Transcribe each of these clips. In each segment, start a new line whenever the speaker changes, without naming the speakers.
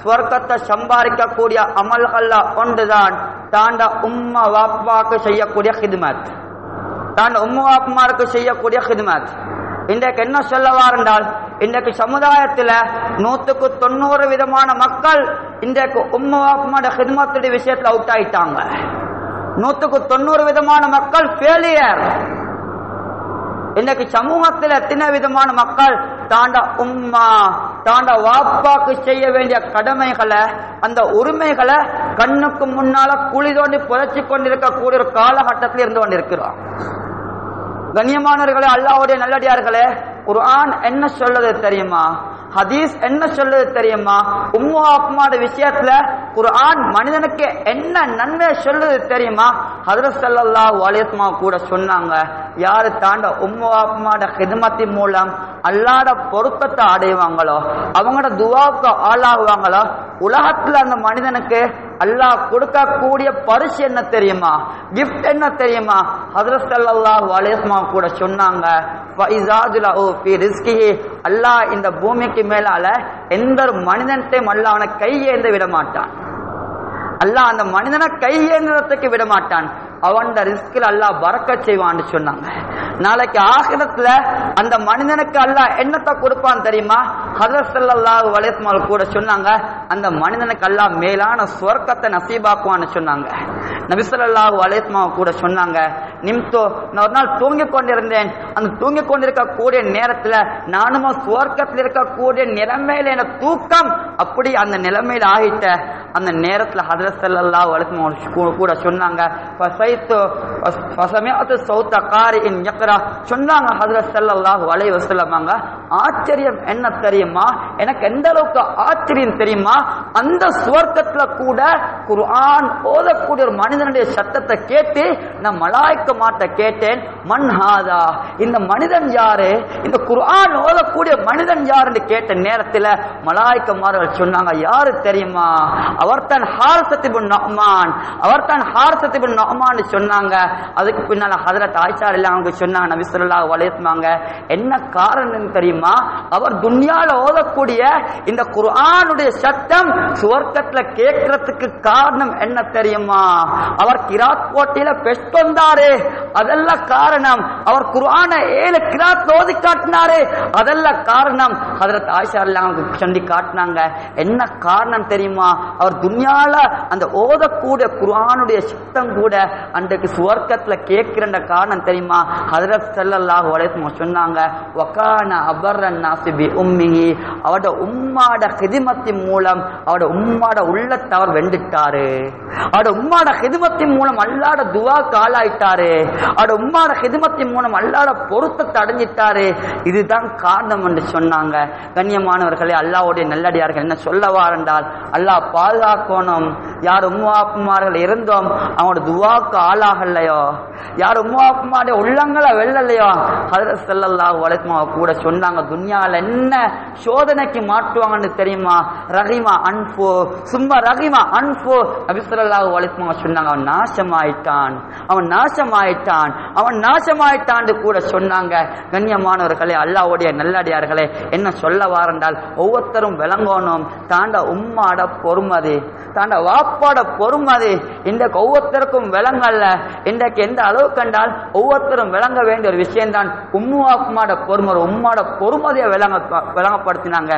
ஸ்வர்க்கத்தை சம்பாதிக்கக்கூடிய அமல்கள்ல ஒன்றுதான் தாண்ட உம்மா வாப்பாக்கு செய்யக்கூடிய ஹிதுமத் தாண்ட உம்மா வாப்புமாருக்கு செய்யக்கூடிய ஹிதுமத் இன்றைக்கு என்ன சொல்ல வாருண்டால் இன்றைக்கு சமுதாயத்துல நூத்துக்கு தொண்ணூறு விதமான மக்கள் இன்றைக்கு உம்மா வாப்புமாட ஹிதுமத்துடைய விஷயத்துல அவுட் ஆயிட்டாங்க நூத்துக்கு தொண்ணூறு விதமான மக்கள் ஃபெயிலியர் இன்னைக்கு சமூகத்தில் எத்தனை விதமான மக்கள் தாண்ட உம்மா தாண்ட வாப்பாக்கு செய்ய வேண்டிய கடமைகளை அந்த உரிமைகளை கண்ணுக்கு முன்னால குழி தோண்டி புதைச்சு கொண்டிருக்கக்கூடிய ஒரு காலகட்டத்தில் இருந்து கொண்டிருக்கிறோம் கண்ணியமானவர்களே அல்லாவுடைய நல்லடியார்களே குர்ஆன் என்ன சொல்லுது தெரியுமா ஹதீஸ் என்ன சொல்லுது தெரியுமா உம்மு அப்மாட விஷயத்துல குர்ஆன் மனிதனுக்கு என்ன நன்மை சொல்லுது தெரியுமா ஹதரத் ஸல்லல்லாஹு அலைஹி வஸல்லம் கூட சொன்னாங்க யாரு தாண்ட உம்மு அப்மாட ஹிதமத்தின் மூலம் அல்லாட பொருத்தத்தை அடைவாங்களோ அவங்களோட துவாவுக்கு ஆளாகுவாங்களோ உலகத்துல அந்த மனிதனுக்கு அல்லாஹ் கொடுக்கக்கூடிய பரிசு என்ன தெரியுமா கிஃப்ட் என்ன தெரியுமா ஹதரத் ஸல்லல்லாஹு அலைஹி வஸல்லம் கூட சொன்னாங்க ஃபைஸாதுலஹு ஃபீ ரிஸ்கிஹி அல்லாஹ் இந்த பூமிக்கு மேலால எந்த ஒரு மனிதன்ட்டையும் அல்லாஹ் அவனை கையேந்த விட மாட்டான் அல்லாஹ் அந்த மனிதனை கையேந்திரத்துக்கு விட மாட்டான் அவன் ரிஸ்கில் அல்லாஹ் பறக்க செய்வான்னு சொன்னாங்க நாளைக்கு ஆகிரத்துல அந்த மனிதனுக்கு அல்லாஹ் என்னத்தை கொடுப்பான் தெரியுமா ஹதரத் ஸல்லல்லாஹு அலைஹி வஸல்லம் கூட சொன்னாங்க அந்த மனிதனுக்கு அல்லாஹ் மேலான சுவர்க்கத்தை நசீபாக்குவான்னு சொன்னாங்க நபி ஸல்லல்லாஹு அலைஹி வஸல்லம் கூட சொன்னாங்க நிம்தோ நான் ஒரு நாள் தூங்கிக் கொண்டிருந்தேன் அந்த தூங்கிக் கொண்டிருக்கக்கூடிய நேரத்துல நானும் சுவர்க்கத்தில் இருக்கக்கூடிய நிலைமையில என தூக்கம் அப்படி அந்த நிலைமையில ஆகிட்ட அந்த நேரத்துல ஹதரத் ஸல்லல்லாஹு அலைஹி வஸல்லம் கூட சொன்னாங்க ஃபசைத்து ஃபசமிஅத்து சௌத்த காரின் யக்ரா சொன்னாங்க ஹதரத் ஸல்லல்லாஹு அலைஹி வஸல்லமாங்க ஆச்சரியம் என்ன தெரியுமா எனக்கு எந்த அளவுக்கு ஆச்சரியம் தெரியுமா அந்த சுவர்க்கத்துல கூட குர்ஆன் ஓதக்கூடிய ஒரு மனிதனுடைய சத்தத்தை கேட்டு நான் மலாய்க்க மாட்ட கேட்டேன் மன் ஹாதா இந்த மனிதன் யாரு இந்த குர்ஆன் ஓதக்கூடிய மனிதன் யாருன்னு கேட்ட நேரத்துல மலாய்க்கமார்கள் சொன்னாங்க யாரு தெரியுமா அவர் தான் ஹாரசத்திபுன் நொஹ்மான் அவர் தான் ஹாரசத்திபுன் நொஹ்மான் சொன்னாங்க அதுக்கு பின்னால ஹதரத் ஆயிஷா எல்லாம் அவங்க சொன்னாங்க நபி ஸல்லல்லாஹு அலைஹி வஸல்லம் என்ன காரணம் தெரியுமா அவர் துன்யால ஓதக்கூடிய இந்த குர்ஆனுடைய சத்தம் சுவர்க்கத்துல கேட்கறதுக்கு காரணம் என்ன தெரியுமா அவர் கிராத் போட்டியில பெஸ்ட் வந்தாரு அதெல்லாம் காரணம் அவர் குர்ஆனை ஏழு கிராத் ஓதி காட்டினாரு அதெல்லாம் காரணம் ஹதரத் ஆயிஷா எல்லாம் அவங்க சொல்லி காட்டினாங்க என்ன காரணம் தெரியுமா அவர் துன்யால அந்த ஓதக்கூடிய குர்ஆனுடைய சத்தம் கூட அன்றைக்கு சுவர்க்கத்துல கேட்கிற காரணம் தெரியுமா ஹதரத் ஸல்லல்லாஹு அலைஹி வஸல்லம் சொன்னாங்க வகான அபர்ரன் நாசிபி உம்மிஹி அவட உம்மாட ஹிதிமத்தின் மூலம் அவட உம்மாட உள்ளத்தை அவர் வெண்டுட்டாரு அவட உம்மாட ஹிதிமத்தின் மூலம் அல்லாட துவாக்கு ஆளாயிட்டாரு அவட உம்மாட ஹிதிமத்தின் மூலம் அல்லாட பொருத்தத்தை அடைஞ்சிட்டாரு இதுதான் காரணம் என்று சொன்னாங்க கண்ணியமானவர்களே அல்லாவுடைய நல்லடியார்கள் என்ன சொல்ல வாரண்டால் அல்லாஹ் பாதுகாக்கணும் யார் உம்மாக்குமார்கள் இருந்தோம் அவனோட துவாக்கு ஆளாகலையோ யார் உம்மாக்குமாருடைய உள்ளங்களை வெல்லலையோ ஹதரத் ஸல்லல்லாஹு அலைஹி வஸல்லம் கூட சொன்னாங்க துன்யால என்ன சோதனைக்கு மாட்டுவாங்கன்னு தெரியுமா ரஹிமா அன்பு சும்மா ரஹிமா அன்பு நபி ஸல்லல்லாஹு அலைஹி வஸல்லம் சொன்னாங்க அவன் நாசமாயிட்டான் அவன் நாசமாயிட்டான் அவன் நாசமாயிட்டான்னு கூட சொன்னாங்க கண்ணியமானவர்களே அல்லாஹ்வுடைய நல்லடியார்களே என்ன சொல்ல வாரண்டால் ஒவ்வொருத்தரும் விளங்கணும் தாண்ட உம்மாட பொறுமதி தாண்ட வாப்பாட பொறுமதி இன்றைக்கு ஒவ்வொருத்தருக்கும் விளங்கல்ல இன்றைக்கு எந்த அளவு கண்டால் ஒவ்வொருத்தரும் விளங்க வேண்டிய ஒரு விஷயம்தான் உம்மு வாக்குமாட பொறுமதி உம்மாட பொறுமதியை விளங்க விளங்கப்படுத்தினாங்க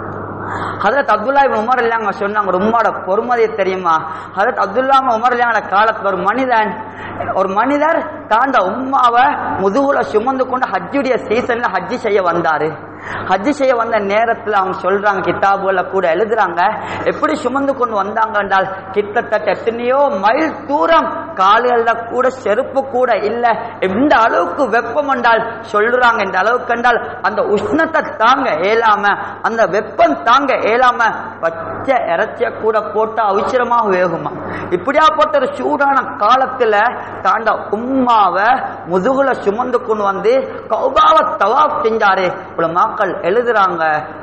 ஹதரத் அப்துல்லா இப்னு உமர் இல்லாங்க சொன்னாங்க ஒரு உம்மாட பொறுமதியை தெரியுமா ஹதரத் அப்துல்லா இப்னு உமர் இல்லாங்க காலத்துல ஒரு மனிதன் ஒரு மனிதர் தாண்ட உம்மாவை முதுகுல சுமந்து கொண்டு ஹஜ்ஜுடைய சீசன்ல ஹஜ்ஜி செய்ய வந்தாரு ஹஜ்ஜி செய்ய வந்த நேரத்துல அவங்க சொல்றாங்க கிதாபுல கூட எழுதுறாங்க எப்படி சுமந்து கொண்டு வந்தாங்க என்றால் கிட்டத்தட்ட எத்தனையோ மைல் தூரம் கால்கள்ல கூட செருப்பு கூட இல்ல எந்த அளவுக்கு வெப்பம் என்றால் சொல்றாங்க இந்த அளவுக்கு என்றால் அந்த உஷ்ணத்தை தாங்க இயலாம அந்த வெப்பம் தாங்க இயலாம பச்சை இறைச்சிய கூட போட்டு அவசரமாக வேகுமா இப்படியாப்பட்ட ஒரு சூடான காலத்துல தாண்ட உம்மாவை முதுகுல சுமந்து கொண்டு வந்து கௌபாவை தவாப் செஞ்சாரு இவ்வளவு மக்கள் எழுதுறாங்க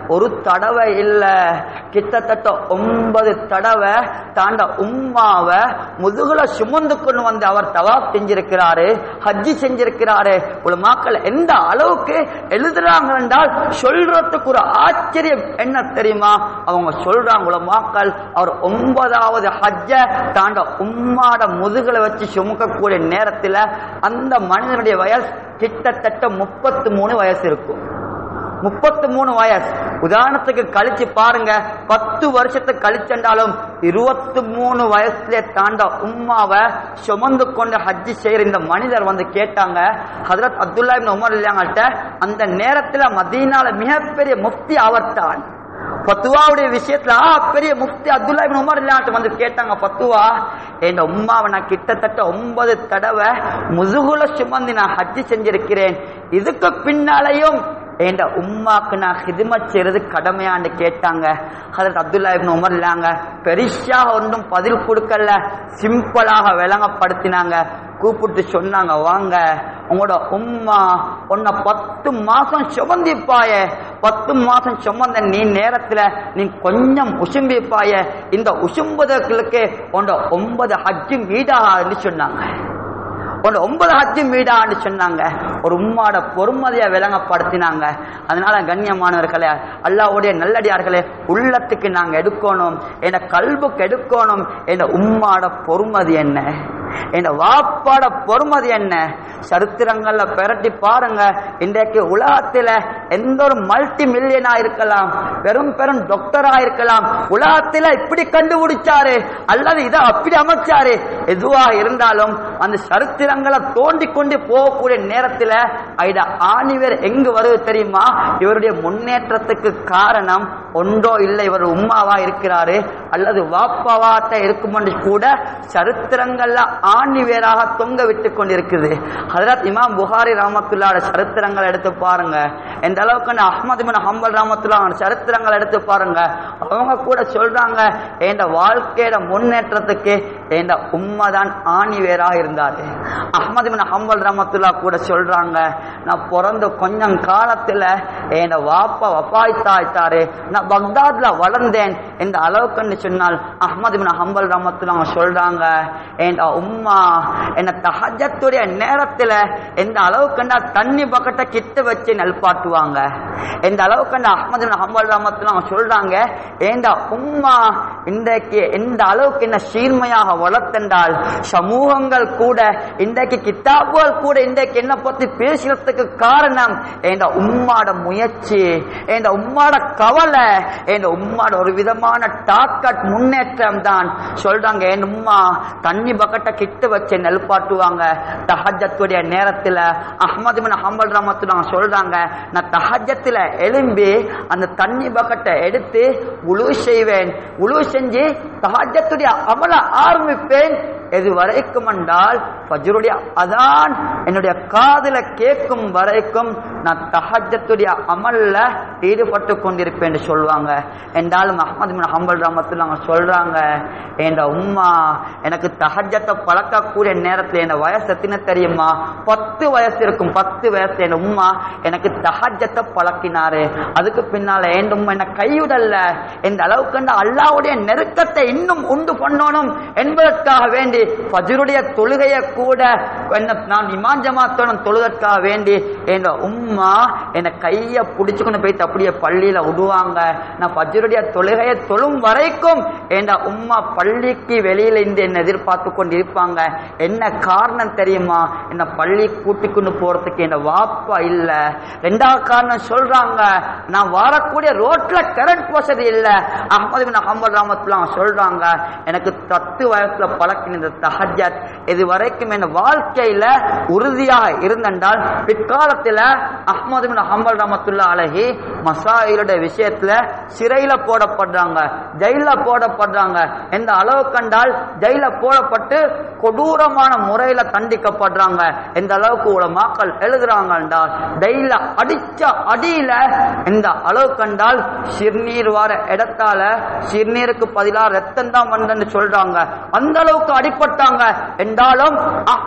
ஒரு தடவை இல்ல கிட்டத்தட்ட ஒன்பது தடவை தாண்ட உம்மாவை முதுகுல சுமந்து கொண்டு வந்து அவர் தவாப் செஞ்சிருக்கிறாரு ஹஜ்ஜி செஞ்சிருக்கிறாரு உலமாக்கள் எந்த அளவுக்கு எழுதுறாங்க என்றால் சொல்றதுக்கு ஒரு ஆச்சரியம் என்ன தெரியுமா அவங்க சொல்றாங்க உலமாக்கள் அவர் ஒன்பதாவது ஹஜ்ஜ தாண்ட உம்மாட முதுகுல வச்சு சுமக்கக்கூடிய நேரத்துல அந்த மனிதனுடைய வயசு கிட்டத்தட்ட முப்பத்து மூணு வயசு இருக்கும் முப்பத்து மூணு வயசு உதாரணத்துக்கு கழிச்சு பாருங்க பத்து வருஷத்தை கழிச்சென்றாலும் இருபத்தி மூணு வயசுல தாண்ட உம்மாவை சுமந்து கொண்டு ஹஜ்ஜி செய்யற இந்த மனிதர் வந்து கேட்டாங்க ஹதரத் அப்துல்லா இப்னு உமர் இல்லையாங்கள்ட்ட அந்த நேரத்துல மதீனால மிகப்பெரிய முஃப்தி அவர்தான் பத்துவாவுடைய விஷயத்துல ஆ, பெரிய முஃப்தி அப்துல்லா இப்னு உமர் இல்லாட்டு வந்து கேட்டாங்க பத்துவா என் உம்மாவை நான் கிட்டத்தட்ட ஒன்பது தடவை முதுகுல சுமந்து நான் ஹஜ்ஜி செஞ்சிருக்கிறேன் இதுக்கு பின்னாலையும் என் உம்மாக்கு நான் ஹிதுமத் செய்யறது கடமையான்னு கேட்டாங்க ஹதரத் அப்துல்லா இப்னு உமர் இல்லாங்க பெரிசா ஒன்றும் பதில் கொடுக்கல சிம்பிளாக விளங்கப்படுத்தினாங்க கூப்பிட்டு சொன்னாங்க வாங்க உங்களோட உம்மா உன்னை பத்து மாசம் சுமந்திப்பாய பத்து மாசம் சுமந்த நீ நேரத்துல நீ கொஞ்சம் உசும்பிப்பாய இந்த உசும்புதற்கு உன்னோட ஒன்பது ஹஜ்ஜும் வீடாக சொன்னாங்க உன்னோட ஒன்பது ஹஜ்ஜும் வீடான்னு சொன்னாங்க ஒரு உம்மாட பொறுமதியை விளங்கப்படுத்தினாங்க அதனால கண்ணியமானவர்களே அல்லாவுடைய நல்லடியார்களே உள்ளத்துக்கு நாங்க எடுக்கணும் என் கல்புக்கு எடுக்கணும் என் உம்மாட பொறுமதி என்ன என் வாப்பாட பொறுமதி என்ன சரித்திரங்கள்ல பெரட்டி பாருங்க இன்றைக்கு உலகத்துல எந்த ஒரு மல்டி மில்லியனா இருக்கலாம் பெரும் பெரும் டாக்டரா இருக்கலாம் உலகத்துல இப்படி கண்டுபிடிச்சாரு அல்லது இதை அப்படி அமைச்சாரு எதுவா இருந்தாலும் அந்த சரித்திரங்களை தோண்டி கொண்டு போகக்கூடிய நேரத்துல ஐடா ஆணிவர் எங்கு வருது தெரியுமா இவருடைய முன்னேற்றத்துக்கு காரணம் ஒன்றோ இல்லை இவர் உம்மாவா இருக்கிறாரு அல்லது வாப்பாவாட்ட இருக்கும் என்று கூட சரித்திரங்கள்ல ஆணிவேராக தொங்க விட்டு கொண்டிருக்குது ஹதரத் இமாம் புகாரி ராமத்துல்லாட சரித்திரங்களை எடுத்து பாருங்க எந்த அளவுக்கு நான் அஹ்மது பின் ஹம்பல் ராமத்துல்லா சரித்திரங்களை எடுத்து பாருங்க அவங்க கூட சொல்றாங்க என் வாழ்க்கையோட முன்னேற்றத்துக்கு என் உம்மா தான் ஆணிவேராக இருந்தாரு அஹ்மது பின் ஹம்பல் ராமத்துல்லா கூட சொல்றாங்க நான் பிறந்த கொஞ்சம் காலத்துல என் வாப்பா வப்பாய்த்தாய்த்தாரு நான் பக்தாத்ல வளர்ந்தேன் இந்த அளவுக்குன்னு சொன்னால் அஹ்மது பின் ஹம்பல் ராமத்துல்லா அவங்க சொல்றாங்க என் உம்மா என்ன தஹஜத்துடைய நேரத்துல எந்த அளவுக்குண்டா தண்ணி பக்கெட்டை கிட்ட வச்சு நல்பாட்டுவாங்க எந்த அளவுக்குண்டா அஹ்மது பின் ஹம்பல் ராமத்துல்லா அவங்க சொல்றாங்க ஏண்டா உம்மா இன்றைக்கு எந்த அளவுக்கு என்ன சீர்மையாக வளர்த்தென்றால் சமூகங்கள் கூட இன்றைக்கு கித்தாபுகள் கூட இன்றைக்கு என்ன பத்தி பேசுறதுக்கு காரணம் என் உம்மாட முயற்சி என் உம்மாட கவலை என் உம்மாட ஒரு விதமான டாக்கட் முன்னேற்றம் தான் சொல்றாங்க என் உம்மா தண்ணி பக்கெட்டை கிட்ட வச்சு நெல்பாட்டுவாங்க தஹஜத்துடைய நேரத்துல அஹ்மது பின் ஹம்பல் ரமத்துல சொல்றாங்க நான் தஹஜத்துல எழும்பி அந்த தண்ணி பக்கெட்டை எடுத்து உழு செய்வேன் உழு செஞ்சு தஹஜத்துடைய அமல ஆரம்பிப்பேன் எது வரைக்கும் என்றால் ஃபஜ்ருடைய அதான் என்னுடைய காதுல கேட்கும் வரைக்கும் நான் தஹஜத்துடைய அமல்ல ஈடுபட்டு கொண்டிருப்பேன் என்று சொல்லுவாங்க என்றாலும் அஹமது பின் ஹம்பல் ரமத்துல அவங்க சொல்றாங்க என் உம்மா எனக்கு தஹஜத்தை பழக்கக்கூடிய நேரத்துல என் வயசு எத்தனை தெரியுமா பத்து வயசு இருக்கும் பத்து வயசு என் உம்மா எனக்கு தஹஜத்தை பழக்கினாரு அதுக்கு பின்னால என் உம்மா என்ன கைவிடல இந்த அளவுக்கு அந்த அல்லாவுடைய நெருக்கத்தை இன்னும் உண்டு பண்ணணும் என்பதற்காக வேண்டி ஃபஜ்ருடைய தொழுகையை கூட என்ன நான் இமான் ஜமாத்தோட தொழுதற்காக வேண்டி என் உம்மா என்னை கைய பிடிச்சுக்கொண்டு போயிட்டு அப்படியே பள்ளியில விடுவாங்க நான் ஃபஜ்ருடைய தொழுகையை தொழும் வரைக்கும் என் உம்மா பள்ளிக்கு வெளியில இருந்து என்ன எதிர்பார்த்து கொண்டு இருப்பாங்க என்ன காரணம் தெரியுமா என்ன பள்ளி கூட்டிக்கொண்டு போறதுக்கு என்ன வாப்பா இல்ல ரெண்டாவது காரணம் சொல்றாங்க நான் வரக்கூடிய ரோட்ல கரண்ட் வசதி இல்ல அஹமது பின் அஹமது ராமத்துலாம் சொல்றாங்க எனக்கு பத்து வயசுல பழக்கின இந்த தஹஜத் இது வரைக்கும் என் வாழ்க்கையில உறுதியாக இருந்தென்றால் பிற்காலத்துல அஹ்மது பின் ஹம்பல் ரமத்துல்லா அழகி மசாயிலுடைய விஷயத்துல சிறையில போடப்படுறாங்க ஜெயில போடப்படுறாங்க எந்த அளவு கண்டால் ஜெயில போடப்பட்டு கொடூரமான முறையில தண்டிக்கப்படுறாங்க எந்த அளவுக்கு உலமாக்கள் எழுதுறாங்கண்டா ஜெயில அடிச்ச அடியில இந்த அளவு கண்டால் சிறுநீர் வர இடத்தால சிறுநீருக்கு பதிலா ரத்தம் தான் வந்தன்னு சொல்றாங்க அந்த அளவுக்கு அடிப்பட்டாங்க என்றாலும் அஹ்மது பின்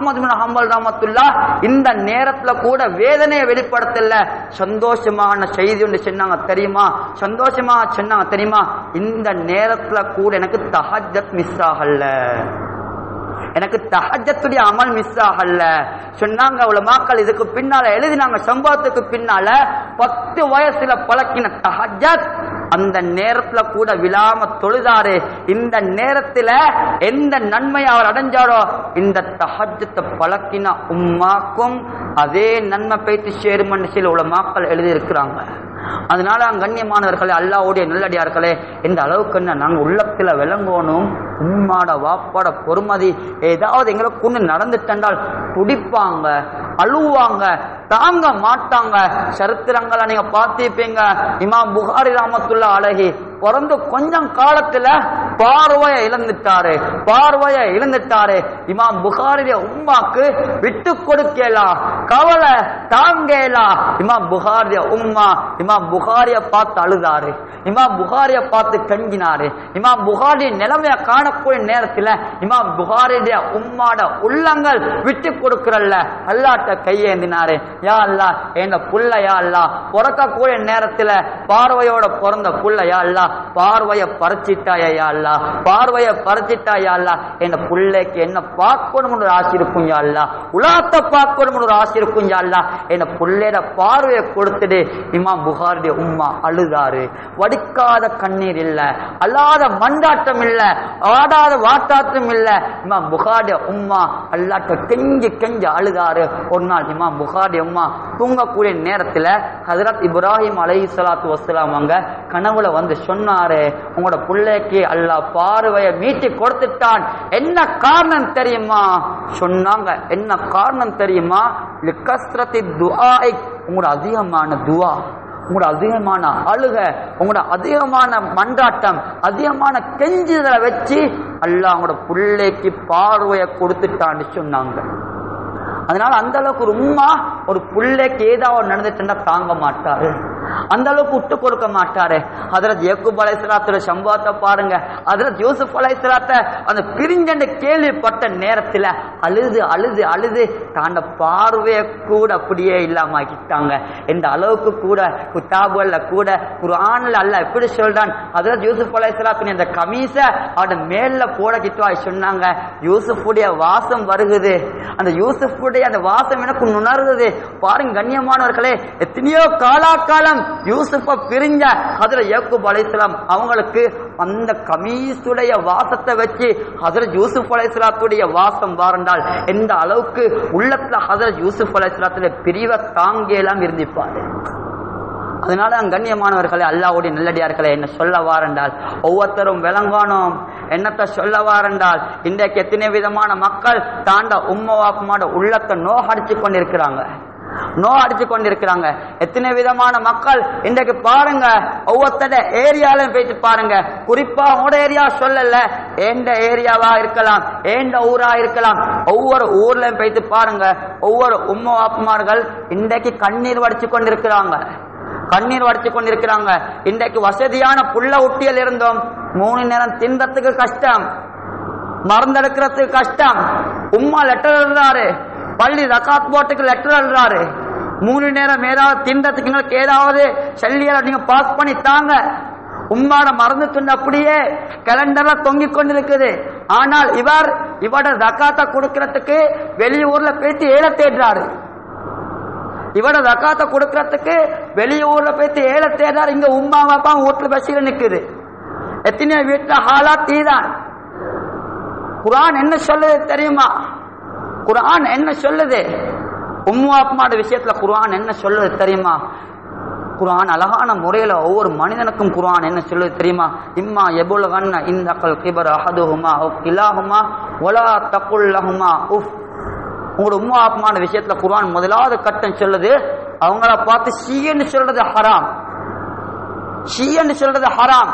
ஹம்பல் ரஹமத்துல்லா இந்த நேரத்துல கூட வேதனையை வெளிப்படுத்தல சந்தோஷமான செய்தி ஒன்று சொன்னாங்க தெரியுமா சந்தோஷமா சொன்னாங்க தெரியுமா இந்த நேரத்துல கூட எனக்கு தஹஜத் மிஸ் ஆகல எனக்கு தஹஜத்துடைய அமல் மிஸ் ஆகல சொன்னாங்க அவ்வளவு மக்கள் இதுக்கு பின்னால எழுதினாங்க சம்பவத்துக்கு பின்னால பத்து வயசுல பழக்கின தஹஜத் அந்த நேரத்துல கூட விழாம தொழுதாரு இந்த நேரத்துல எந்த நன்மை அவர் அடைஞ்சாரோ இந்த தஹஜத்தை பழக்கின உம்மாக்கும் அதே நன்மை பேத்து சேருமன்னு சில உலமாக்கள் எழுதி இருக்கிறாங்க அதனால கண்ணியமானவர்களே அல்லாவுடைய நல்லடியார்களே இந்த அளவுக்கு என்ன நாங்க உள்ளத்துல விளங்கணும் உம்மாட வாப்பாட பொறுமதி ஏதாவது எங்களுக்கு ஒண்ணு நடந்துட்டால் துடிப்பாங்க அழுவாங்க தாங்க மாட்டாங்க சரித்திரங்களை நீங்க பார்த்திருப்பீங்க இமாம் புகாரி ராமத்துல்லா அழகி பிறந்து கொஞ்சம் காலத்துல பார்வைய இழந்துட்டாரு பார்வைய இழந்துட்டாரு இமாம் புகாரிய உம்மாக்கு விட்டு கொடுக்கலாம் கவலை தாங்கலாம் இமாம் புகாரிய உம்மா இமாம் புகாரிய பார்த்து அழுதாரு இமாம் புகாரிய பார்த்து கஞ்சினாரு இமாம் புகாரி நிலைமைய காணக்கூடிய நேரத்துல இமாம் புகாரியுடைய உம்மாட உள்ளங்கள் விட்டு கொடுக்கறல்ல அல்லாட்ட கையேந்தினாரு யா அல்லா என்ன புள்ள யா அல்லா பிறக்கக்கூடிய நேரத்துல பார்வையோட பிறந்த புள்ள யா அல்லா பார்வைய பறிச்சிட்டாயா யா அல்லா பார்வைய பறிச்சிட்டாயா அல்லா என்ன புள்ளைக்கு என்ன பார்க்கணும்னு ஒரு ஆசை இருக்கும் யா அல்லா உலாத்த பார்க்கணும்னு ஒரு ஆசை இருக்கும் யா அல்லா என்ன புள்ளையோட பார்வையை கொடுத்துட்டு இமாம் புகாருடைய உம்மா அழுதாரு வடிக்காத கண்ணீர் இல்ல அல்லாத மண்டாட்டம் இல்ல ஆடாத வாட்டாட்டம் இல்ல இமாம் புகாருடைய உம்மா அல்லாட்ட கெஞ்சி கெஞ்சி அழுதாரு ஒரு நாள் இமாம் புகாருடைய உம்மா தூங்கக்கூடிய நேரத்துல ஹசரத் இப்ராஹிம் அலைஹி ஸலாத்து வஸ்ஸலாம் அங்க கனவுல வந்து சொன்னாரு உங்களோட பிள்ளைக்கு அல்லாஹ் பார்வையை மீட்டி கொடுத்துட்டான் என்ன காரணம் தெரியுமா சொன்னாங்க என்ன காரணம் தெரியுமா லிக்கஸ்ரத்தி துஆஇ உங்களோட அதிகமான துஆ உங்களோட அதிகமான அழுக உங்களோட அதிகமான மண்டாட்டம் அதிகமான கெஞ்சுதலை வச்சு அல்லாஹ் உங்களோட பிள்ளைக்கு பார்வையை கொடுத்துட்டான்னு சொன்னாங்க அதனால அந்த அளவுக்கு ஒரு உம்மா ஒரு பிள்ளைக்கு ஏதாவது நடந்துச்சுன்னா தாங்க மாட்டாரு அந்த அளவுக்கு விட்டு கொடுக்க மாட்டாரு ஹதரத் யக்கூப் அலைசலாத்துல சம்பவத்தை பாருங்க ஹதரத் யூசுப் அலைசலாத்த அந்த பிரிஞ்சண்டு கேள்விப்பட்ட நேரத்துல அழுது அழுது அழுது தாண்ட பார்வைய கூட அப்படியே இல்லாம ஆக்கிட்டாங்க இந்த அளவுக்கு கூட குத்தாபுகள்ல கூட குர்ஆன்ல அல்ல எப்படி சொல்றான் ஹதரத் யூசுப் அலைசலாத்தின் அந்த கமீச அவட மேல போட கிட்டுவாய் சொன்னாங்க யூசுஃபுடைய வாசம் வருகுது அந்த யூசுஃபுடைய அந்த வாசம் எனக்கு உணர்ந்தது பாருங்க கண்ணியமானவர்களே எத்தனையோ காலாகாலம் யூசுஃப பிரிஞ்ச ஹதர யாக்கூப் அலைஹிஸ்ஸலாம் அவங்களுக்கு அந்த கமீசுடைய வாசத்தை வச்சு ஹசரத் யூசுப் அலைஹிஸ்ஸலாத்துடைய வாசம் வாரண்டால் எந்த அளவுக்கு உள்ளத்துல ஹசரத் யூசுப் அலைஹிஸ்ஸலாத்துடைய பிரிவை தாங்கலாம் இருந்திப்பாரு அதனால தான் கண்ணியமானவர்களே அல்லாவுடைய நல்லடியார்களே என்ன சொல்ல வாரண்டால் ஒவ்வொருத்தரும் விளங்கணும் என்னத்தை சொல்ல வாரண்டால் இன்றைக்கு எத்தனை விதமான மக்கள் தாண்ட உம்மவாக்குமாட உள்ளத்தை நோகடிச்சு கொண்டிருக்கிறாங்க நோ அடிச்சு கொண்டிருக்கிறாங்க எத்தனை விதமான மக்கள் இன்றைக்கு பாருங்க ஒவ்வொருத்தட ஏரியாலையும் போயிட்டு பாருங்க குறிப்பா உங்களோட ஏரியா சொல்லல எந்த ஏரியாவா இருக்கலாம் எந்த ஊரா இருக்கலாம் ஒவ்வொரு ஊர்லயும் போயிட்டு பாருங்க ஒவ்வொரு உம்ம ஆப்புமார்கள் இன்றைக்கு கண்ணீர் வடிச்சு கொண்டிருக்கிறாங்க கண்ணீர் வடிச்சு கொண்டிருக்கிறாங்க இன்றைக்கு வசதியான புள்ள ஒட்டியல் இருந்தோம் மூணு நேரம் தின்றதுக்கு கஷ்டம் மறந்தெடுக்கிறதுக்கு கஷ்டம் உம்மா லெட்டர் எழுதுறாரு பள்ளி ரக்காத் போட்டுக்கு லெட்டர் எழுதுறாரு மூணு நேரம் ஏதாவது தின்றதுக்கு எங்களுக்கு ஏதாவது சல்லியால நீங்க பாஸ் பண்ணி தாங்க உம்மாட மறந்து துண்டு அப்படியே கேலண்டர்ல தொங்கிக் கொண்டிருக்குது ஆனால் இவர் இவட ரக்காத்தை கொடுக்கறதுக்கு வெளியூர்ல போயிட்டு ஏழை தேடுறாரு இவட ஜக்காத்தை கொடுக்கறதுக்கு வெளியூர்ல போயிட்டு ஏழை தேடுறாரு இங்க உம்மா அப்பா வீட்டுல பசியில நிக்குது எத்தனை வீட்டுல ஹாலா தீதான் குரான் என்ன சொல்லுது தெரியுமா குரான் என்ன சொல்லுது உம்மு அப்மாட விஷயத்துல குரான் என்ன சொல்லுது தெரியுமா குரான் அழகான முறையில ஒவ்வொரு மனிதனுக்கும் குரான் என்ன சொல்லுது தெரியுமா இம்மா எபுல் கண்ண இந்த கல் கிபர் அஹதுஹுமா இலாஹுமா ஒலா தக்குல்லஹுமா உஃப் உங்களோட உம்மா அப்மான விஷயத்துல குரான் முதலாவது கட்டம் சொல்லுது அவங்கள பார்த்து ஷீன்னு சொல்றது ஹராம் ஷீன்னு சொல்றது ஹராம்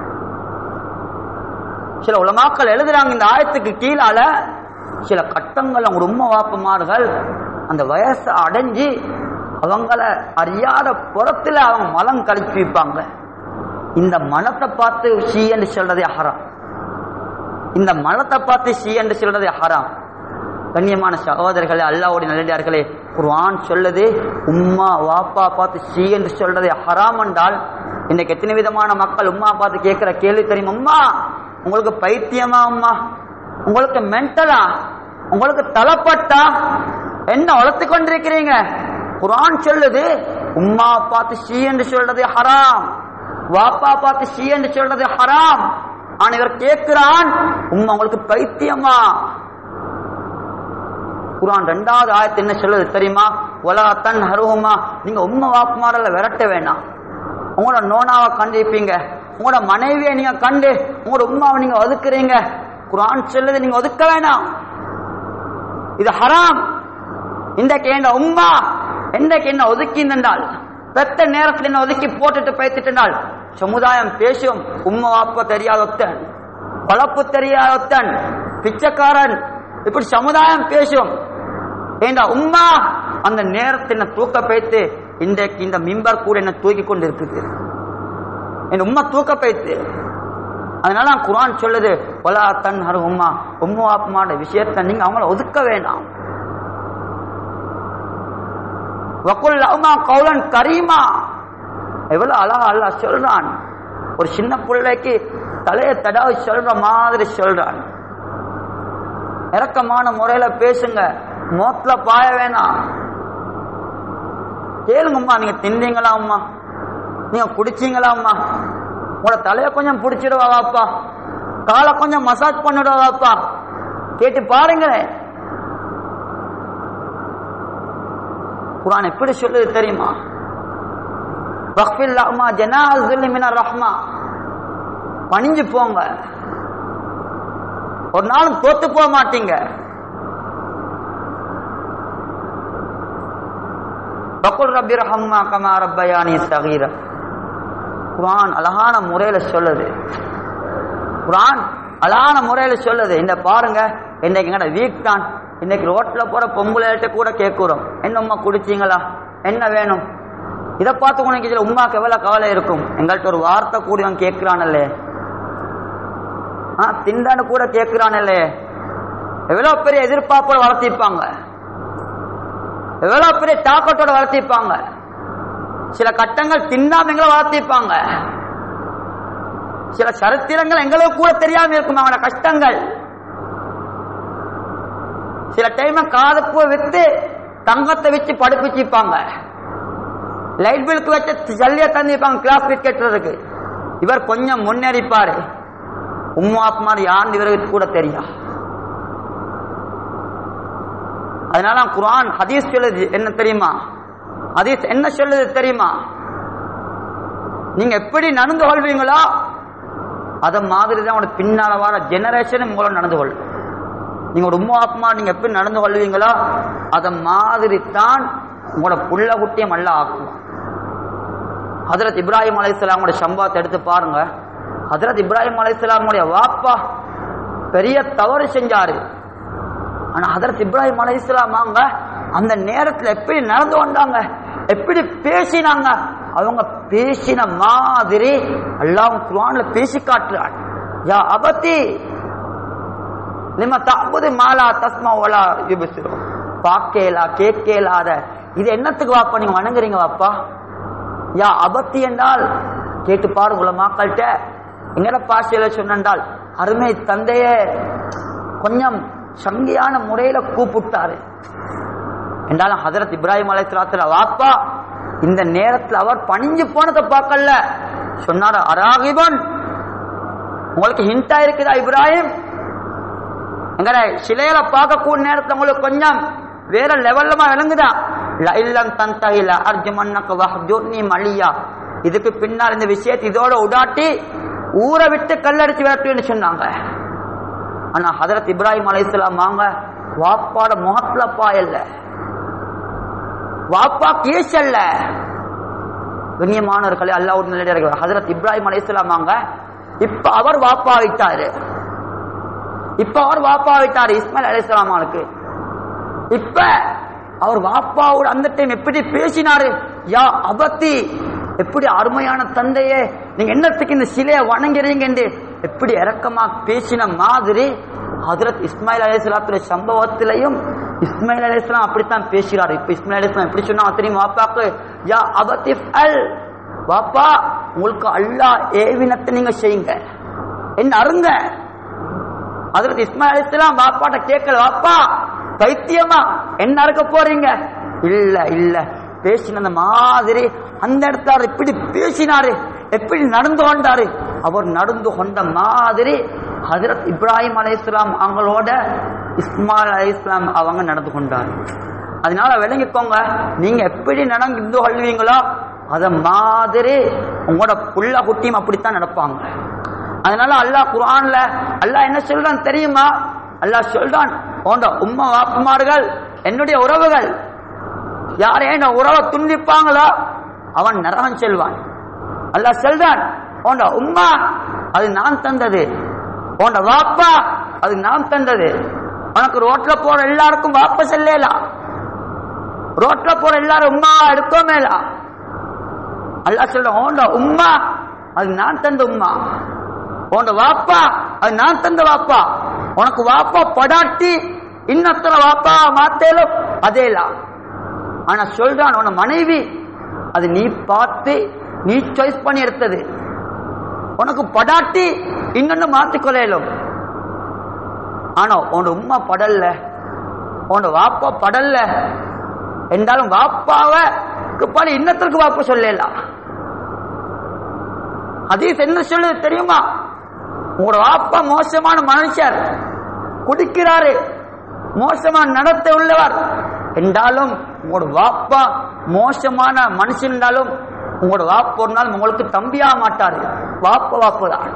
சில உலமாக்கள் எழுதுறாங்க இந்த ஆயத்துக்கு கீழால சில கட்டங்கள் அவங்க உம்மா வாப்பமார்கள் அந்த வயசை அடைஞ்சு அவங்கள அறியாத புறத்துல அவங்க மலம் கழிச்சு வைப்பாங்க இந்த மலத்தை பார்த்து ஷீ என்று சொல்றதே ஹராம் இந்த மலத்தை பார்த்து ஷீ என்று சொல்றதே ஹராம் கண்ணியமான சகோதரர்களே அல்லாவுடைய நல்லடியார்களே குர்ஆன் சொல்லுது உம்மா வாப்பா பார்த்து ஷீ என்று சொல்றது ஹராம் என்றால் இன்னைக்கு எத்தனை விதமான மக்கள் உம்மா பார்த்து கேட்கிற கேள்வி தெரியும் அம்மா உங்களுக்கு பைத்தியமா அம்மா உங்களுக்கு மென்டலா உங்களுக்கு தலப்பட்டா என்ன வளர்த்து கொண்டிருக்கிறீங்க குர்ஆன் சொல்லுது உம்மா பார்த்து ஷீ என்று சொல்றது ஹராம் வாப்பா பார்த்து ஷீ என்று சொல்றது ஹராம் ஆனா இவர் கேட்கிறான் உம்மா உங்களுக்கு பைத்தியமா குரான் ரெண்டாவது ஆயத்து என்ன சொல்லுது தெரியுமா ஒலா தன் ஹருவமா நீங்க உண்மை வாக்குமாரில் விரட்ட வேணாம் உங்களோட நோனாவை கண்டிருப்பீங்க உங்களோட மனைவியை நீங்க கண்டு உங்களோட உண்மாவை நீங்க ஒதுக்குறீங்க குரான் சொல்லுது நீங்க ஒதுக்க வேணாம் இது ஹராம் இன்றைக்கு என்ன உம்மா இன்றைக்கு என்ன ஒதுக்கி நின்றால் பெத்த நேரத்தில் என்ன ஒதுக்கி போட்டுட்டு பேசிட்டுனால் சமுதாயம் பேசும் உம்மா வாப்ப தெரியாத ஒத்தன் பழப்பு தெரியாத ஒத்தன் பிச்சைக்காரன் இப்படி சமுதாயம் பேசும் ஏண்டா உம்மா அந்த நேரத்தை என்ன தூக்க பைத்து இன்றைக்கு இந்த மிம்பர் கூட என்ன தூக்கி கொண்டு இருக்குது என் உம்மா தூக்க பைத்து அதனால நான் குரான் சொல்லுது ஒலா தன் ஹரு உம்மா உம்மா அப்பாட விஷயத்தை நீங்க அவங்கள ஒதுக்க வேண்டாம் வக்குல் அம்மா கௌலன் கரீமா எவ்வளவு அழகா அல்லா சொல்றான் ஒரு சின்ன பிள்ளைக்கு தலையை தடாவி சொல்ற மாதிரி சொல்றான் இறக்கமான முறையில பேசுங்க மோத்துல பாய வேணாம் கேளுங்கம்மா நீங்க தின்றீங்களா அம்மா நீங்க குடிச்சீங்களா அம்மா உங்களோட தலைய கொஞ்சம் பிடிச்சிடுவா வாப்பா காலை கொஞ்சம் மசாஜ் பண்ணிடுவா வாப்பா கேட்டு பாருங்களேன் குரான் எப்படி சொல்லுது தெரியுமா வக்ஃபில்லாமா ஜனாசுல்லி மின ரஹ்மா பணிஞ்சு போங்க ஒரு நாளும் தோத்து போக மாட்டீங்க பக்குல் ரப்பி ரஹம்மா கமா ரப்பயானி சகீர குரான் அழகான முறையில சொல்லுது குரான் அழகான முறையில சொல்லுது இந்த பாருங்க இன்னைக்கு எங்கட வீக் தான் இன்னைக்கு ரோட்ல போற பொம்பளைகிட்ட கூட கேட்கிறோம் என்னம்மா குடிச்சீங்களா என்ன வேணும் இதை பார்த்து உனக்கு இதுல உமாக்கு எவ்வளவு கவலை இருக்கும் எங்கள்கிட்ட ஒரு வார்த்தை கூடி அவன் கேட்கிறானல்லே ஆ திண்டான்னு கூட கேட்கிறானல்லே எவ்வளவு பெரிய எதிர்பார்ப்போட வளர்த்திப்பாங்க எவ்வளவு பெரிய தாக்கத்தோட வளர்த்திப்பாங்க சில கட்டங்கள் தின்னாம எங்களை வளர்த்திப்பாங்க சில சரித்திரங்கள் எங்களுக்கு கூட தெரியாம இருக்கும் அவன கஷ்டங்கள் சில டைம் காதுப்பு வித்து தங்கத்தை வச்சு படிப்பிச்சுப்பாங்க லைட் பில்க்கு வச்சு ஜல்லிய தந்திப்பாங்க கிளாஸ் பிட் கட்டுறதுக்கு இவர் கொஞ்சம் முன்னேறிப்பாரு உம்மா அப்மார் யாருன்னு இவருக்கு கூட தெரியும் அதனால குரான் ஹதீஸ் சொல்லுது என்ன தெரியுமா ஹதீஸ் என்ன சொல்லுது தெரியுமா நீங்க எப்படி நடந்து கொள்வீங்களோ அத மாதிரி தான் உங்களோட பின்னால வர ஜெனரேஷன் மூலம் நடந்து கொள்ளும் நீங்க ஒரு உம்மா அப்பமா நீங்க எப்படி நடந்து கொள்வீங்களோ அத மாதிரி தான் உங்களோட புள்ள குட்டியம் அல்ல ஆக்குவோம் ஹதரத் இப்ராஹிம் அலைஹிஸ்ஸலாமுடைய சம்பவத்தை எடுத்து பாருங்க ஹதரத் இப்ராஹிம் அலைஹிஸ்ஸலாமுடைய வாப்பா பெரிய தவறு செஞ்சாரு ஆனா ஹதரத் இப்ராஹிம் அலைஹிஸ்ஸலாமாங்க அந்த நேரத்துல எப்படி நடந்து வந்தாங்க எப்படி பேசினாங்க அவங்க பேசின மாதிரி அல்லாஹ் குர்ஆன்ல பேசி காட்டுறான் யா அபத்தி நிம தபுது மாலா தஸ்மா ஓலா யுபசிரு பாக்கேலா கேட்கேலாத இது என்னத்துக்கு வாப்பா நீங்க வணங்குறீங்க வாப்பா யா அபத்தி என்றால் கேட்டு பாரு உலமாக்கள்கிட்ட எங்கட பாஷையில சொன்னால் அருமை தந்தையே கொஞ்சம் சங்கியான முறையில கூப்பிட்டாரு என்றாலும் ஹதரத் இப்ராஹிம் அலைஹிஸ்ஸலாத்துல வாப்பா இந்த நேரத்தில் அவர் பணிஞ்சு போனதை பார்க்கல சொன்னார் அராகிபன் உங்களுக்கு ஹிண்டா இருக்குதா இப்ராஹிம் எங்கட சிலையில பார்க்கக்கூடிய நேரத்தில் உங்களுக்கு கொஞ்சம் வேற லெவல்லமா விளங்குதா லைலம் தந்தகில அர்ஜுமன்னக்கு வஹ்ஜுர்னி மலியா இதுக்கு பின்னால் இந்த விஷயத்தை இதோட உடாட்டி ஊரை விட்டு கல்லடிச்சு விரட்டுன்னு சொன்னாங்க ஆனா ஹதரத் இப்ராஹிம் அலைஹிஸ்ஸலாம் வாங்க வாப்பாட முகத்துல பாயல்ல வாப்பா கேஸ் அல்ல கண்ணியமானவர்களே அல்லாஹ் நல்லடியார்கள் ஹதரத் இப்ராஹிம் அலைஹிஸ்ஸலாம் வாங்க இப்ப அவர் வாப்பா வைத்தாரு இப்ப அவர் வாப்பா வைத்தாரு இஸ்மாயில் அலைஹிஸ்ஸலாமுக்கு இப்ப அவர் வாப்பாவோட அந்த டைம் எப்படி பேசினாரு யா அபத்தி எப்படி அருமையான தந்தையே நீங்க என்னத்துக்கு இந்த சிலையை வணங்குறீங்க என்று எப்படி இறக்கமா பேசின மாதிரி ஹஜரத் இஸ்மாயில் அலிஸ்லாத்துடைய சம்பவத்திலையும் இஸ்மாயில் அலிஸ்லாம் அப்படித்தான் பேசுகிறார் இப்ப இஸ்மாயில் அலிஸ்லாம் எப்படி சொன்னா தெரியும் வாப்பாக்கு யா அபத்திஃப் அல் வாப்பா உங்களுக்கு அல்லாஹ் ஏவினத்தை நீங்க செய்யுங்க என்ன அருங்க ஹஜரத் இஸ்மாயில் அலிஸ்லாம் வாப்பாட்ட கேட்கல வாப்பா பைத்தியமா என்ன அறுக்க போறீங்க இல்ல இல்ல பேசின மாதிரி அந்த இடத்துல அவர் இப்படி பேசினாரு எப்படி நடந்து கொண்டாரு அவர் நடந்து கொண்ட மாதிரி ஹஜரத் இப்ராஹிம் அலை இஸ்லாம் அவங்களோட இஸ்மாயில் அலை இஸ்லாம் அவங்க நடந்து கொண்டார் அதனால விளங்கிக்கோங்க நீங்க எப்படி நடந்து கொள்வீங்களோ அத மாதிரி உங்களோட புள்ள குட்டியும் அப்படித்தான் நடப்பாங்க அதனால அல்லாஹ் குர்ஆன்ல அல்லாஹ் என்ன சொல்றான் தெரியுமா அல்லாஹ் சொல்றான் உண்ட உம்மா வாப்புமார்கள் என்னுடைய உறவுகள் யாரே என்ன உறவை துண்டிப்பாங்களோ அவன் நரகம் செல்வான் அல்லாஹ் சொல்றான் உண்ட உம்மா அது நான் தந்தது உண்ட வாப்பா அது நான் தந்தது உனக்கு ரோட்ல போற எல்லாருக்கும் வாப்ப செல்லலாம் ரோட்ல போற எல்லாரும் உம்மா எடுக்கோமேலாம் அல்லாஹ் சொல்றான் உண்ட உம்மா அது நான் தந்த உம்மா உன் வாப்பா அது நான் தந்த வாப்பா உனக்கு வாப்பா படாட்டி இன்னத்தனை வாப்பா மாத்தேலும் அதேலாம் ஆனா சொல்றான் உன மனைவி அது நீ பார்த்து நீ சாய்ஸ் பண்ணி எடுத்தது உனக்கு படாட்டி இன்னொன்னு மாத்திக்கொள்ளையிலும் ஆனா உன் உம்மா படல்ல உன் வாப்பா படல்ல என்றாலும் வாப்பாவை பாடு இன்னத்திற்கு வாப்பா சொல்லலாம் அதீஸ் என்ன சொல்லுது தெரியுமா உங்களோட வாப்பா மோசமான மனுஷர் குடிக்கிறாரு மோசமான நடத்தை உள்ளவர் என்றாலும் உங்களோட வாப்பா மோசமான மனுஷன் என்றாலும் உங்களோட வாப்பா ஒரு நாள் உங்களுக்கு தம்பியா மாட்டாரு வாப்ப வாப்பு தான்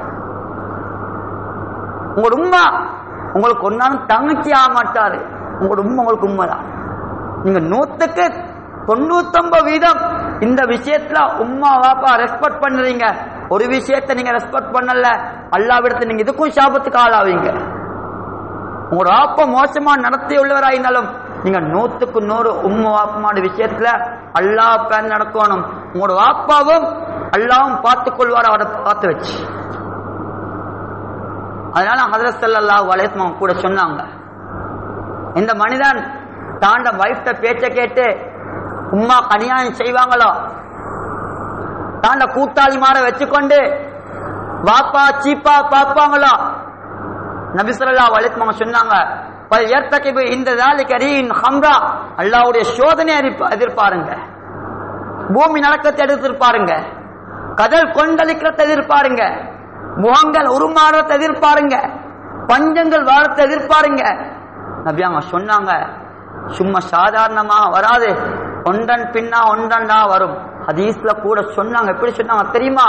உங்களோட உம்மா உங்களுக்கு ஒரு நாளும் தங்கச்சி ஆக மாட்டாரு உங்களோட உம்மா உங்களுக்கு உண்மைதான் நீங்க நூத்துக்கு தொண்ணூத்தொன்பது வீதம் இந்த விஷயத்துல உம்மா வாப்பா ரெஸ்பெக்ட் பண்ணுறீங்க ஒரு விஷயத்தை நீங்க ரெஸ்பெக்ட் பண்ணல அல்லாவிடத்து நீங்க இதுக்கும் சாபத்துக்கு ஆளாவீங்க உங்களோட வாப்பா மோசமா நடத்தி உள்ளவராயிருந்தாலும் நீங்க நூத்துக்கு நூறு உம்மா வாப்பமான விஷயத்துல அல்லாஹ் பேன் நடக்கணும் உங்களோட வாப்பாவும் அல்லாவும் பார்த்துக் கொள்வார் அவரை பார்த்து வச்சு அதனால ஹதரத் ஸல்லல்லாஹு அலைஹி வஸல்லம் கூட சொன்னாங்க இந்த மனிதன் தாண்ட வைஃப்ட பேச்ச கேட்டு உம்மா கனியாயம் செய்வாங்களோ தாண்ட கூட்டாளி மாற வச்சுக்கொண்டு வாப்பா சீப்பா பார்ப்பாங்களோ நபி ஸல்லல்லாஹு அலைஹி வஸல்லம் சொன்னாங்க பல் யர்தகிபு இந்த ذلك ரீன் ஹம்ரா அல்லாஹ்வுடைய சோதனை எதிர்ப்பா- எதிர்பாருங்க பூமி நடக்கத்தை எதிர்பாருங்க கடல் கொந்தளிக்கிறத எதிர்பாருங்க முகங்கள் உருமாறத்தை எதிர்பாருங்க பஞ்சங்கள் வாரத்தை எதிர்பாருங்க நபி அவங்க சொன்னாங்க சும்மா சாதாரணமா வராது ஒன்றன் பின்னா ஒன்றண்டா வரும் ஹதீஸ்ல கூட சொன்னாங்க எப்படி சொன்னாங்க தெரியுமா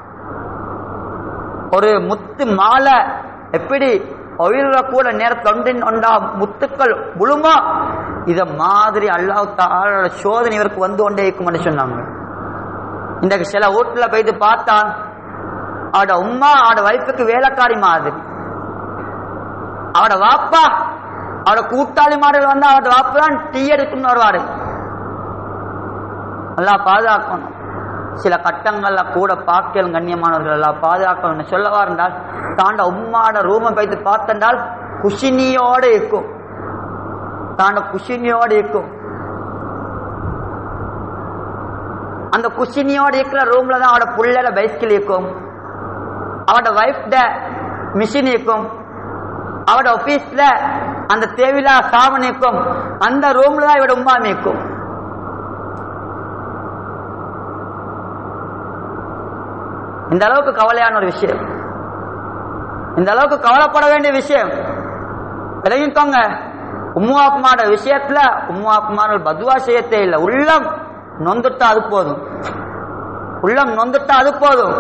ஒரு முத்து மாலை எப்படி ஒயில கூட நேரத்தில் ஒன்றின் ஒன்றா முத்துக்கள் முழுமா இத மாதிரி அல்லாஹ் தாலோட சோதனை இவருக்கு வந்து கொண்டே இருக்கும்னு சொன்னாங்க இன்றைக்கு சில வீட்டுல போயிட்டு பார்த்தா அவட உம்மா அவட வைஃபுக்கு வேலைக்காரி மாதிரி அவட வாப்பா அவட கூட்டாளி மாடல் வந்து அவட வாப்பு தான் டீ எடுத்துன்னு வருவாரு எல்லாம் பாதுகாக்கணும் சில கட்டங்கள்ல கூட பாக்கியல் கண்ணியமானவர்கள் எல்லாம் பாதுகாக்கணும் சொல்லவா இருந்தால் தாண்ட உம்மாட ரூமை போய்த்து பார்த்தென்றால் குஷினியோடு இருக்கும் தாண்ட குஷினியோடு இருக்கும் அந்த குஷினியோடு இருக்கிற ரூம்ல தான் அவட புள்ளைல பைஸ்கில் இருக்கும் அவட வைஃப்ட மிஷின் இருக்கும் அவட ஆபீஸ்ல அந்த தேவையில்லா சாமன் இருக்கும் அந்த ரூம்ல தான் இவட உமா இருக்கும் இந்த அளவுக்கு கவலையான ஒரு விஷயம் இந்த அளவுக்கு கவலைப்பட வேண்டிய விஷயம் விளங்கிக்கோங்க உம்மு அப்மாட விஷயத்துல உம்மு அப்மார்கள் பதுவா செய்யத்தே இல்லை உள்ளம் நொந்துட்டா அது போதும் உள்ளம் நொந்துட்டா அது போதும்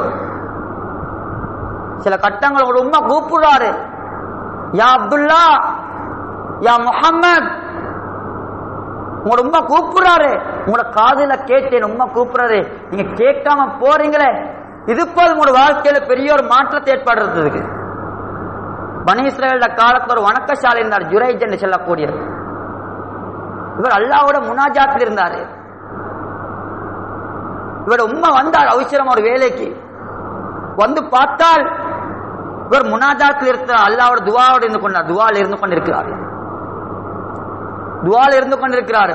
சில கட்டங்கள் ஒரு உம்மா கூப்பிடுறாரு யா அப்துல்லா யா முஹம்மத் உங்களோட உம்மா கூப்பிடுறாரு உங்களோட காதுல கேட்டேன் உம்மா கூப்பிடுறாரு நீங்க கேட்காம போறீங்களே இது போது உங்களோட வாழ்க்கையில பெரிய ஒரு மாற்றத்தை ஏற்படுறதுக்கு பனி இஸ்ரேலோட காலத்துல ஒரு வணக்கசாலை இருந்தார் ஜுரைஜ் என்று சொல்லக்கூடியவர் இவர் அல்லாவோட முனாஜாத்தில் இருந்தாரு இவரோட உம்மா வந்தார் அவசரம் ஒரு வேலைக்கு வந்து பார்த்தால் இவர் முனாஜாத்தில் இருக்கிறார் அல்லாவோட துவாவோடு இருந்து கொண்டார் துவால இருந்து கொண்டிருக்கிறார் துவால இருந்து கொண்டிருக்கிறார்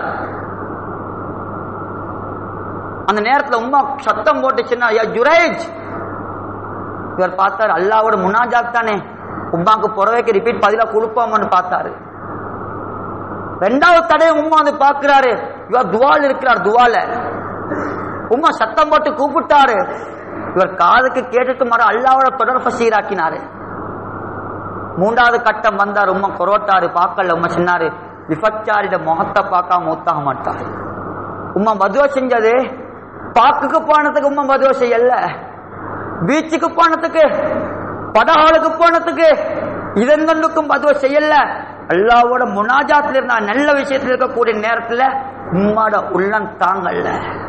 அந்த நேரத்துல உம்மா சத்தம் போட்டுச்சுன்னா யா ஜுரைஜ் இவர் பார்த்தார் அல்லாவோட முனாஜாத் தானே உம்மாக்கு புறவைக்கு ரிப்பீட் பதிலா கொடுப்போம்னு பார்த்தாரு ரெண்டாவது தடவை உம்மா வந்து பார்க்கிறாரு இவர் துவால் இருக்கிறார் துவால உம்மா சத்தம் போட்டு கூப்பிட்டாரு இவர் காதுக்கு கேட்டுட்டு மர அல்லாவோட தொடர்பை சீராக்கினாரு மூன்றாவது கட்டம் வந்தார் உம்மா கொரோட்டாரு பார்க்கல உம்மா சொன்னாரு விபச்சாரிட முகத்தை பார்க்காம ஊத்தாக மாட்டாரு உம்மா மதுவை செஞ்சது பாக்குக்கு போனதுக்கு உம்மா மதுவை செய்யல பீச்சுக்கு போனதுக்கு படகாலுக்கு போனதுக்கு இதங்களுக்கும் மதுவை செய்யல அல்லாவோட முனாஜாத்துல இருந்தா நல்ல விஷயத்துல இருக்கக்கூடிய நேரத்துல உம்மாட உள்ளம் தாங்கல்ல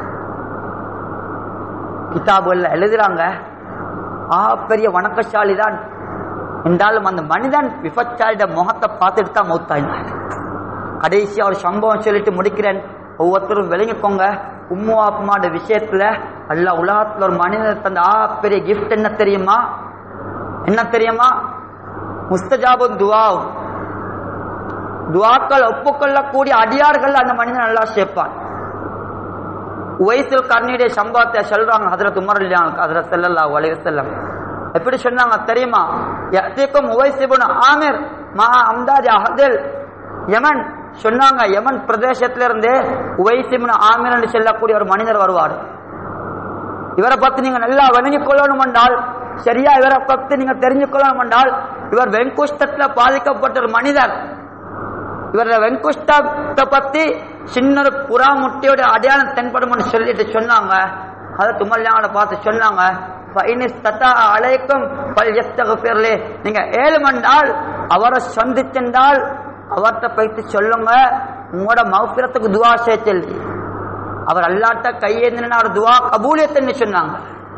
கிதாபுகள்ல எழுதுறாங்க ஆ பெரிய வணக்கசாலி தான் என்றாலும் அந்த மனிதன் விபச்சாரிட முகத்தை பார்த்துட்டு தான் மௌத்தாயினார் கடைசியா ஒரு சம்பவம் சொல்லிட்டு முடிக்கிறேன் ஒவ்வொருத்தரும் விளங்கிக்கோங்க உம்மு அப்மாட விஷயத்துல அல்ல உலகத்துல ஒரு மனிதன் தந்த ஆ பெரிய கிஃப்ட் என்ன தெரியுமா என்ன தெரியுமா முஸ்தஜாபு துவா துவாக்கள் ஒப்புக்கொள்ளக்கூடிய அடியார்கள் அந்த மனிதன் நல்லா சேர்ப்பான் உவைசில் கர்ணியுடைய சம்பவத்தை சொல்றாங்க ஹதரத் உமர் இல்லையா ஹதரத் செல்லல்லா வலைய செல்லம் எப்படி சொன்னாங்க தெரியுமா யத்திக்கும் உவைசிபுன் ஆமிர் மா அம்தாஜ் அஹதில் யமன் சொன்னாங்க யமன் பிரதேசத்துல இருந்து உவைசிபுன் ஆமிர் என்று சொல்லக்கூடிய ஒரு மனிதர் வருவார் இவரை பத்தி நீங்க நல்லா விளங்கிக் கொள்ளணும் என்றால் சரியா இவரை பத்தி நீங்க தெரிஞ்சு கொள்ளணும் என்றால் இவர் வெங்குஷ்டத்துல பாதிக்கப்பட்ட ஒரு மனிதர் இவர வெங்குஷ்டத்தை பத்தி சின்ன ஒரு புறா முட்டையோட அடையாளம் தென்படும்னு சொல்லிட்டு சொன்னாங்க அதை துமல்யாவோட பார்த்து சொன்னாங்க அழைக்கும் பல் எஸ்தகப்பேர்லே நீங்க ஏழு மண்டால் அவரை சந்திச்சென்றால் அவர்கிட்ட போயிட்டு சொல்லுங்க உங்களோட மௌபிரத்துக்கு துவா செய்ய சொல்லி அவர் அல்லாட்ட கையேந்தினா அவர் துவா கபூலியத்துன்னு சொன்னாங்க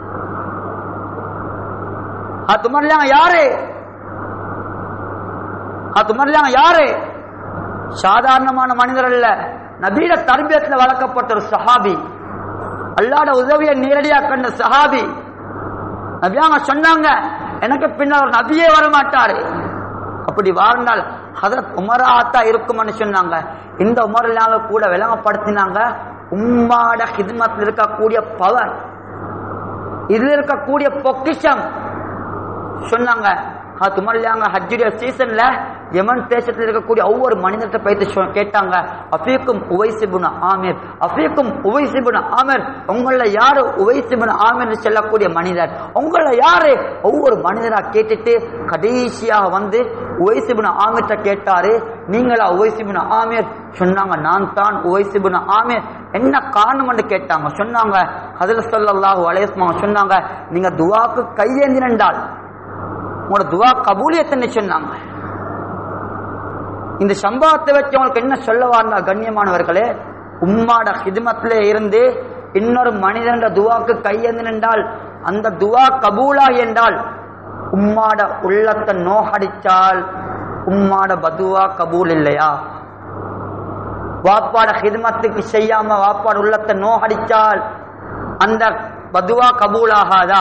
அது துமர்லாங்க யாரு அது துமர்லாங்க யாரு சாதாரணமான மனிதர் அல்ல நபீட தர்பியத்துல வளர்க்கப்பட்ட ஒரு சஹாபி அல்லாட உதவியை நேரடியா கண்ட சஹாபி நபியாங்க சொன்னாங்க எனக்கு பின்னால் ஒரு நபியே வர மாட்டாரு அப்படி வாழ்ந்தால் ஹதரத் உமராத்தா இருக்கும்னு சொன்னாங்க இந்த உமர்லாங்க கூட விளங்கப்படுத்தினாங்க உம்மாட ஹிதமத்தில் இருக்கக்கூடிய பவர் இதுல இருக்கக்கூடிய பொக்கிஷம் சொன்னாங்க துமல்யாங்க ஹஜ்ஜுடைய சீசன்ல யமன் தேசத்தில் இருக்கக்கூடிய ஒவ்வொரு மனிதர்கிட்ட போயிட்டு கேட்டாங்க அஃபீக்கும் உவைசிபுன ஆமீர் அஃபீக்கும் உவைசிபுன ஆமீர் உங்கள யாரு உவைசிபுன ஆமீர் சொல்லக்கூடிய மனிதர் உங்கள யாரு ஒவ்வொரு மனிதரா கேட்டுட்டு கடைசியாக வந்து உவைசிபுன ஆமீர்ட்ட கேட்டாரு நீங்களா உவைசிபுன ஆமீர் சொன்னாங்க நான் தான் உவைசிபுன ஆமீர் என்ன காரணம் கேட்டாங்க சொன்னாங்க அதில் சொல்லல்லாஹு அலையஸ்மா சொன்னாங்க நீங்க துவாக்கு கையேந்தினால் உங்களோட துவா கபூலியத்தை சொன்னாங்க இந்த சம்பவத்தை வச்சு உங்களுக்கு என்ன சொல்ல வாழ்ந்தா கண்ணியமானவர்களே உம்மாட ஹிதமத்திலே இருந்து இன்னொரு மனிதன் துவாக்கு கையேந்து நின்றால் அந்த துவா கபூலா என்றால் உம்மாட உள்ளத்தை நோகடிச்சால் உம்மாட பதுவா கபூல் இல்லையா வாப்பாட ஹிதமத்துக்கு செய்யாம வாப்பாட உள்ளத்தை நோகடிச்சால் அந்த பதுவா கபூலாகாதா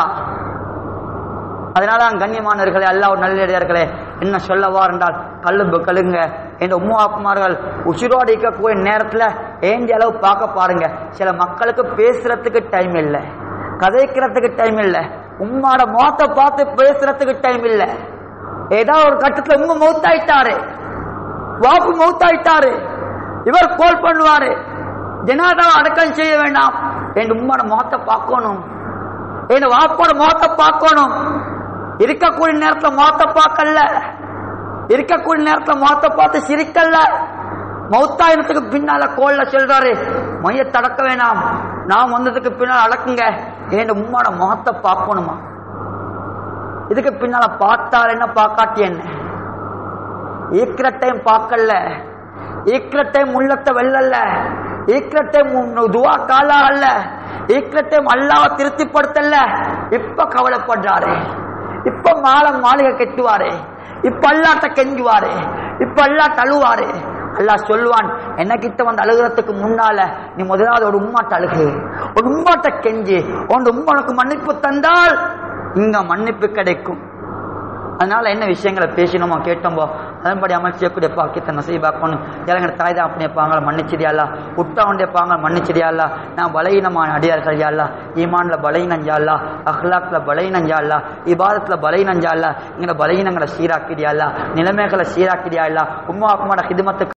அதனால கண்ணியமானவர்களே அல்லா ஒரு நல்லடியார்களே என்ன சொல்லவா என்றால் கல்லும்பு கழுங்க என் உம்மா அப்புமார்கள் உசிரோடு இருக்கக்கூடிய நேரத்துல ஏண்டி அளவு பார்க்க பாருங்க சில மக்களுக்கு பேசுறதுக்கு டைம் இல்லை கதைக்கிறதுக்கு டைம் இல்லை உம்மாட முகத்தை பார்த்து பேசுறதுக்கு டைம் இல்லை ஏதோ ஒரு கட்டத்துல உங்க மௌத்தாயிட்டாரு வாப்பு மௌத்தாயிட்டாரு இவர் கோல் பண்ணுவாரு ஜனாதாவை அடக்கம் செய்ய வேண்டாம் என் உம்மாட முகத்தை பார்க்கணும் என் வாப்போட முகத்தை பார்க்கணும் இருக்கக்கூடிய நேரத்துல முகத்தை பார்க்கல இருக்கக்கூடிய நேரத்துல முகத்தை பார்த்து சிரிக்கல மௌத்தாயினத்துக்கு பின்னால கோல்ல சொல்றாரு மைய தடக்க வேணாம் நான் வந்ததுக்கு பின்னால் அடக்குங்க என் உம்மாட முகத்தை பார்க்கணுமா இதுக்கு பின்னால பார்த்தால் என்ன பார்க்காட்டி என்ன ஈக்கிற டைம் பார்க்கல ஈக்கிற டைம் உள்ளத்தை வெல்லல்ல ஈக்கிற டைம் துவா காலா அல்ல ஈக்கிற டைம் அல்லாவ திருப்திப்படுத்தல இப்ப கவலைப்படுறாரு இப்ப மாலை மாளிகை கட்டுவாரு இப்ப அல்லாட்ட கெஞ்சுவாரு இப்ப அல்லா தழுவாரு அல்லா சொல்லுவான் என்னகிட்ட வந்து அழுகிறதுக்கு முன்னால நீ முதலாவது ஒரு உம்மாட்ட அழுகு ஒரு உம்மாட்ட கெஞ்சி உன் உம்மா உனக்கு மன்னிப்பு தந்தால் இங்க மன்னிப்பு கிடைக்கும் அதனால என்ன விஷயங்களை பேசினோமோ கேட்டோமோ அதன்படி அமல் செய்யக்கூடிய பாக்கியத்தை நசீபாக்கணும் இறங்கிற தாய் தான் அப்படி பாங்களை மன்னிச்சிடியாலா உட்டவனுடைய பாங்களை மன்னிச்சிடியாலா நான் பலகீனமான அடியார்கள் யாழ்லா ஈமான்ல பலகீனம் யாழ்லா அஹ்லாக்ல பலகீனம் யாழ்லா இபாதத்துல பலகீனம் யாழ்லா இங்கே பலகீனங்களை சீராக்கிடியாலா நிலைமைகளை சீராக்கிடியாலா உம்மா அக்குமாட ஹிதமத்துக்கு